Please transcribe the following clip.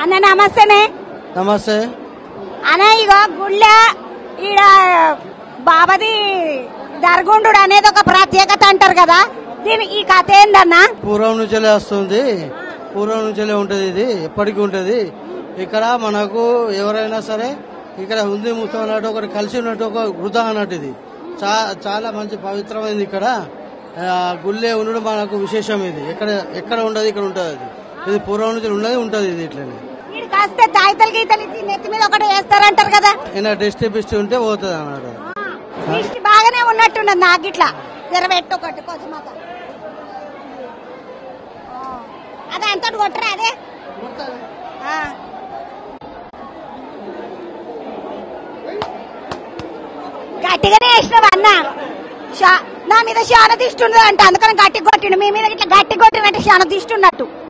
అన్న నమస్తేనే నమస్తే అన్న ఇగో గుళ్ళ ఈడ బాబది దర్గుండు అనేది ఒక ప్రత్యేకత అంటారు కదా దీని ఈ కథ ఏందన్నా పూర్వం నుంచెలే వస్తుంది పూర్వం నుంచెలే ఉంటది ఇది ఎప్పటికీ ఉంటది ఇక్కడ మనకు ఎవరైనా సరే ఇక్కడ ఉంది ముస్తం అన్నట్టు ఒకటి కలిసి ఉన్నట్టు ఒక వృధ అన్నట్టు ఇది చా చాలా మంచి పవిత్రమైనది ఇక్కడ ఆ, గుళ్ళే ఉండడం మనకు విశేషం ఇది ఎక్కడ ఎక్కడ ఉండదు ఇక్కడ ఉంటది అది ఇది పూర్వం నుంచి ఉన్నది ఉంటది ఇది ఇట్లనే వీడికి వస్తే తాయితలు గీతలు ఇచ్చి నెత్తి మీద ఒకటి వేస్తారంటారు కదా ఏమైనా డిస్టి బిస్టి ఉంటే పోతుంది అన్నమాట దృష్టి బాగానే ఉన్నట్టున్నది నాకు ఇట్లా తెరవెట్టు ఒకటి కొంచెం అద. ఆ. అదే అంత కొట్టరా అదే ఆ. గట్టిగానే వేసినావు అన్న షా- నా మీద చాలా దిష్టి ఉండదు అంటే అందుకని గట్టి కొట్టిండు మీ మీద ఇట్లా గట్టి కొట్టినట్టు చాలా దిష్టి ఉన్నట్టు